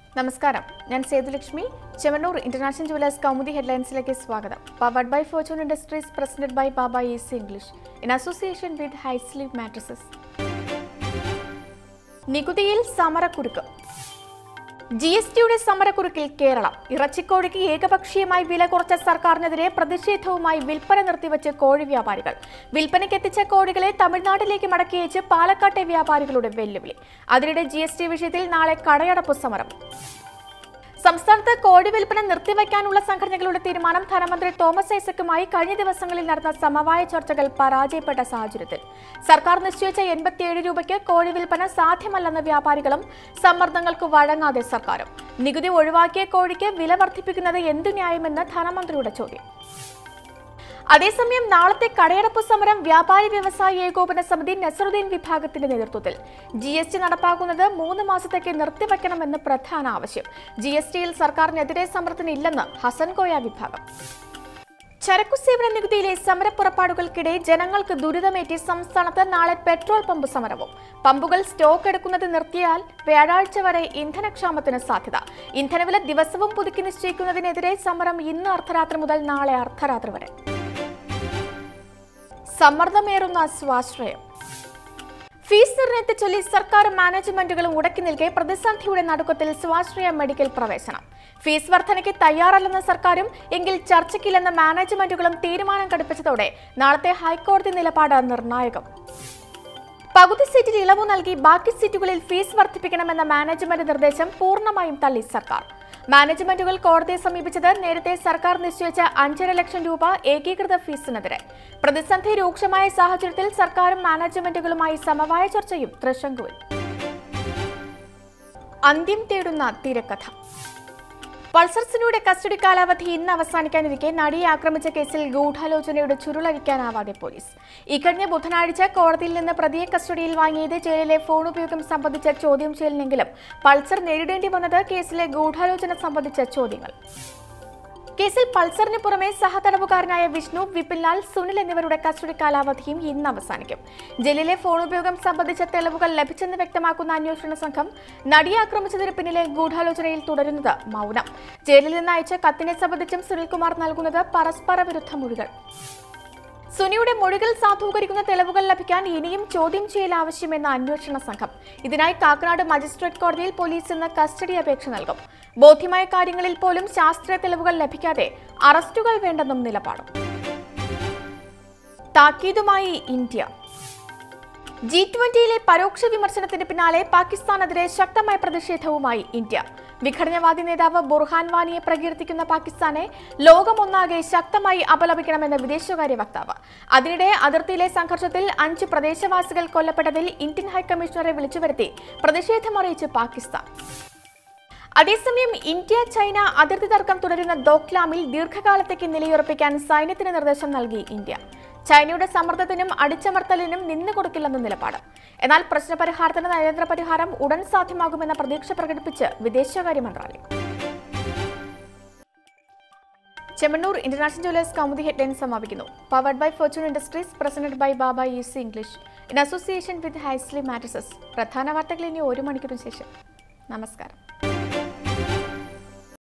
നമസ്കാരം ഞാൻ Sethulakshmi Chemmanur international jewellers Kaumudi ഹെഡ്ലൈൻസിലേക്ക് സ്വാഗതം powered by fortune industries president by Baba easy English in association with ഹൈസ്ലീവ് മാട്രസസ് നികുതിയിൽ സമരക്കുരുക്ക് ജി എസ് ടിയുടെ സമരക്കുരുക്കിൽ കേരളം ഇറച്ചിക്കോഴിക്ക് ഏകപക്ഷീയമായി വില കുറച്ച സർക്കാരിനെതിരെ പ്രതിഷേധവുമായി വിൽപ്പന നിർത്തിവച്ച് കോഴി വ്യാപാരികൾ വിൽപ്പനയ്ക്കെത്തിച്ച കോഴികളെ തമിഴ്നാട്ടിലേക്ക് മടക്കിയച്ച് പാലക്കാട്ടെ വ്യാപാരികളുടെ വെല്ലുവിളി അതിനിടെ ജി എസ് ടി വിഷയത്തിൽ നാളെ കടയടപ്പ് സമരം സംസ്ഥാനത്ത് കോഴി വിൽപ്പന നിർത്തിവെക്കാനുള്ള സംഘടനകളുടെ തീരുമാനം ധനമന്ത്രി തോമസ് ഐസക്കുമായി കഴിഞ്ഞ ദിവസങ്ങളിൽ നടന്ന സമവായ ചർച്ചകൾ പരാജയപ്പെട്ട സാഹചര്യത്തിൽ സർക്കാർ നിശ്ചയിച്ച എൺപത്തിയേഴ് രൂപയ്ക്ക് കോഴി വിൽപ്പന സാധ്യമല്ലെന്ന വ്യാപാരികളും സമ്മർദ്ദങ്ങൾക്ക് വഴങ്ങാതെ സർക്കാരും നികുതി ഒഴിവാക്കിയ കോഴിക്ക് വില വർദ്ധിപ്പിക്കുന്നത് എന്തു ന്യായമെന്ന് ധനമന്ത്രിയുടെ ചോദ്യം അതേസമയം നാളത്തെ കടയടപ്പ് സമരം വ്യാപാരി വ്യവസായി ഏകോപന സമിതി നസറുദ്ദീൻ വിഭാഗത്തിന്റെ നേതൃത്വത്തിൽ ജി എസ് ടി നടപ്പാക്കുന്നത് മൂന്ന് മാസത്തേക്ക് നിർത്തിവെക്കണമെന്ന് പ്രധാന ആവശ്യം ജി എസ് ടിയിൽ സർക്കാരിനെതിരെ സമരത്തിനില്ലെന്ന് ഹസൻ കോയ വിഭാഗം ചരക്കു സേവന നികുതിയിലെ സമരപ്പുറപ്പാടുകൾക്കിടെ ജനങ്ങൾക്ക് ദുരിതമേറ്റി സംസ്ഥാനത്ത് നാളെ പെട്രോൾ പമ്പ് സമരവും പമ്പുകൾ സ്റ്റോക്ക് എടുക്കുന്നത് നിർത്തിയാൽ വ്യാഴാഴ്ച വരെ ഇന്ധനക്ഷാമത്തിന് സാധ്യത ഇന്ധനവില ദിവസവും പുതുക്കി നിശ്ചയിക്കുന്നതിനെതിരെ സമരം ഇന്ന് അർദ്ധരാത്രി മുതൽ നാളെ അർദ്ധരാത്രി വരെ സമ്മർദ്ദമേറുന്ന സ്വാശ്രയം ഫീസ് നിർണയത്തെ ചൊല്ലി സർക്കാർ മാനേജ്മെന്റുകളും ഉടക്കി നിൽക്കെ പ്രതിസന്ധിയുടെ നടുക്കത്തിൽ സ്വാശ്രയ മെഡിക്കൽ പ്രവേശനം ഫീസ് വർധനയ്ക്ക് തയ്യാറല്ലെന്ന സർക്കാരും എങ്കിൽ ചർച്ചയ്ക്കില്ലെന്ന മാനേജ്മെന്റുകളും തീരുമാനം കടുപ്പിച്ചതോടെ നാളത്തെ ഹൈക്കോടതി നിലപാട് നിർണായകം പകുതി സീറ്റിൽ ഇളവ് നൽകി ബാക്കി സീറ്റുകളിൽ ഫീസ് വർദ്ധിപ്പിക്കണമെന്ന മാനേജ്മെന്റ് നിർദ്ദേശം പൂർണ്ണമായും തള്ളി സർക്കാർ മാനേജ്മെന്റുകൾ കോടതിയെ സമീപിച്ചത് നേരത്തെ സർക്കാർ നിശ്ചയിച്ച അഞ്ചര ലക്ഷം രൂപ ഏകീകൃത ഫീസിനെതിരെ പ്രതിസന്ധി രൂക്ഷമായ സാഹചര്യത്തിൽ സർക്കാരും മാനേജ്മെന്റുകളുമായി സമവായ ചർച്ചയും തൃശങ്കുവിൽ അന്ത്യം തേടുന്ന തിരക്കഥ പൾസർ സിനിയുടെ കസ്റ്റഡി കാലാവധി ഇന്ന് അവസാനിക്കാനിരിക്കെ നടിയെ ആക്രമിച്ച കേസിൽ ഗൂഢാലോചനയുടെ ചുരുളഴിക്കാനാവാതെ പോലീസ് ഇക്കഴിഞ്ഞ ബുധനാഴ്ച കോടതിയിൽ നിന്ന് പ്രതിയെ കസ്റ്റഡിയിൽ വാങ്ങിയത് ജയിലിലെ ഫോൺ ഉപയോഗം സംബന്ധിച്ച ചോദ്യം ചെയ്യലിനെങ്കിലും പൾസർ നേരിടേണ്ടി വന്നത് കേസിലെ ഗൂഢാലോചന സംബന്ധിച്ച ചോദ്യങ്ങൾ കേസിൽ പൾസറിന് പുറമെ സഹതടവുകാരനായ വിഷ്ണു വിപിൻലാൽ സുനിൽ എന്നിവരുടെ കസ്റ്റഡി കാലാവധിയും ഇന്ന് അവസാനിക്കും ജയിലിലെ ഫോൺ ഉപയോഗം സംബന്ധിച്ച തെളിവുകൾ ലഭിച്ചെന്ന് വ്യക്തമാക്കുന്ന അന്വേഷണ സംഘം നടിയെ ആക്രമിച്ചതിന് പിന്നിലെ ഗൂഢാലോചനയിൽ തുടരുന്നത് മൗനം ജയിലിൽ നിന്ന് അയച്ച കത്തിനെ സംബന്ധിച്ചും സുനിൽകുമാർ നൽകുന്നത് പരസ്പര വിരുദ്ധ മൊഴികൾ സുനിയുടെ മൊഴികൾ സാധൂകരിക്കുന്ന തെളിവുകൾ ലഭിക്കാൻ ഇനിയും ചോദ്യം ചെയ്യൽ ആവശ്യമെന്ന അന്വേഷണ സംഘം ഇതിനായി കാക്കനാട് മജിസ്ട്രേറ്റ് കോടതിയിൽ പോലീസ് ഇന്ന് കസ്റ്റഡി അപേക്ഷ നൽകും ബോധ്യമായ കാര്യങ്ങളിൽ പോലും ശാസ്ത്രീയ തെളിവുകൾ ലഭിക്കാതെ അറസ്റ്റുകൾ വേണ്ടെന്നും നിലപാടും താക്കീതുമായി ഇന്ത്യ ജി ട്വന്റിയിലെ പരോക്ഷ വിമർശനത്തിന് പിന്നാലെ പാകിസ്ഥാനെതിരെ ശക്തമായ പ്രതിഷേധവുമായി ഇന്ത്യ വിഘടനവാദി നേതാവ് ബുർഹാൻ വാനിയെ പ്രകീർത്തിക്കുന്ന പാകിസ്ഥാനെ ലോകമൊന്നാകെ ശക്തമായി അപലപിക്കണമെന്ന് വിദേശകാര്യ വക്താവ് അതിനിടെ അതിർത്തിയിലെ സംഘർഷത്തിൽ അഞ്ച് പ്രദേശവാസികൾ കൊല്ലപ്പെട്ടതിൽ ഇന്ത്യൻ ഹൈക്കമ്മീഷണറെ വിളിച്ചുവരുത്തി പ്രതിഷേധമറിയിച്ച് പാകിസ്ഥാൻ അതേസമയം ഇന്ത്യ ചൈന അതിർത്തി തർക്കം തുടരുന്ന ദോക്ലാമിൽ ദീർഘകാലത്തേക്ക് നിലയുറപ്പിക്കാൻ സൈന്യത്തിന് നിർദ്ദേശം നൽകി ഇന്ത്യ ചൈനയുടെ സമ്മർദ്ദത്തിനും അടിച്ചമർത്തലിനും നിന്നുകൊടുക്കില്ലെന്ന നിലപാട് എന്നാൽ പ്രശ്നപരിഹാരത്തിന് നയതന്ത്ര പരിഹാരം ഉടൻ സാധ്യമാകുമെന്ന പ്രതീക്ഷ പ്രകടിപ്പിച്ച് വിദേശകാര്യ മന്ത്രാലയം Chemmanur international jewellers Kaumudi headline സമാപിക്കുന്നു powered by fortune industries presented by Baba easy English in association with ഹൈസ്ലി മാട്രസസ് പ്രധാന വാർത്തകൾ ഇനി ഒരു മണിക്കൂറിന് ശേഷം നമസ്കാരം